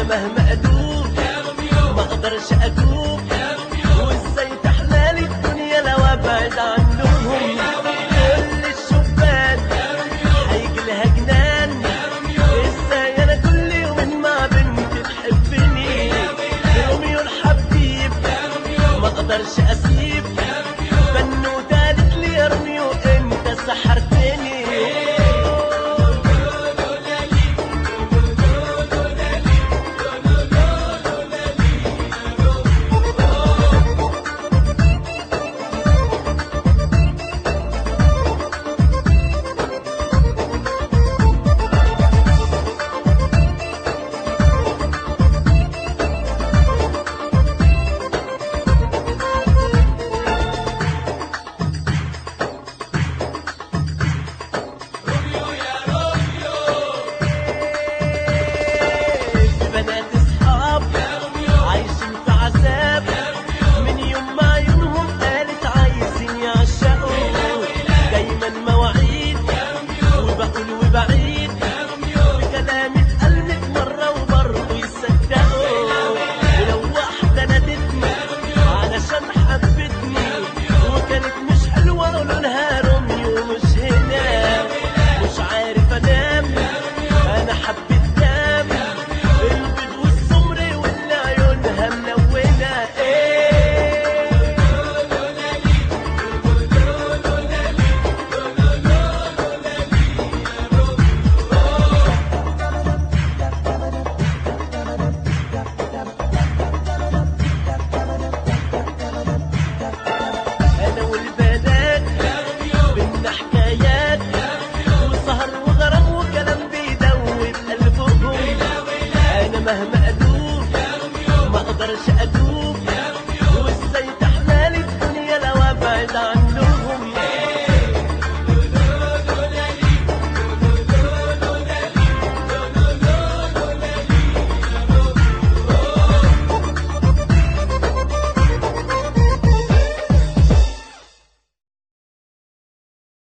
مهما ادوب ما اقدرش ادوب وازاي تحلالي الدنيا لو ابعد عنهم كل الشبان هيجي لها جنان ازاي انا كل يوم مع بنت تحبني روميو الحبيب ما اقدرش اسيب بنوتة قالت لي يا روميو انت سحرتني بنات اصحاب عايشين في عذاب من يوم ما عيونهم قالت عايزين يعشقوا دايما مواعيد وبقول وبعيد بكلامي اتقلبت مرة وبرضه يصدقوا ولو واحدة نادتني علشان حبتني وكانت مش حلوة اقول لها روميو مش هنا مش عارف انام انا حبيت دم البيض والسمر واللي عيونها ملونة ايه انا والبنات بينا حكايات وسهر وغرام وكلام بيدوب قلبهم انا مهما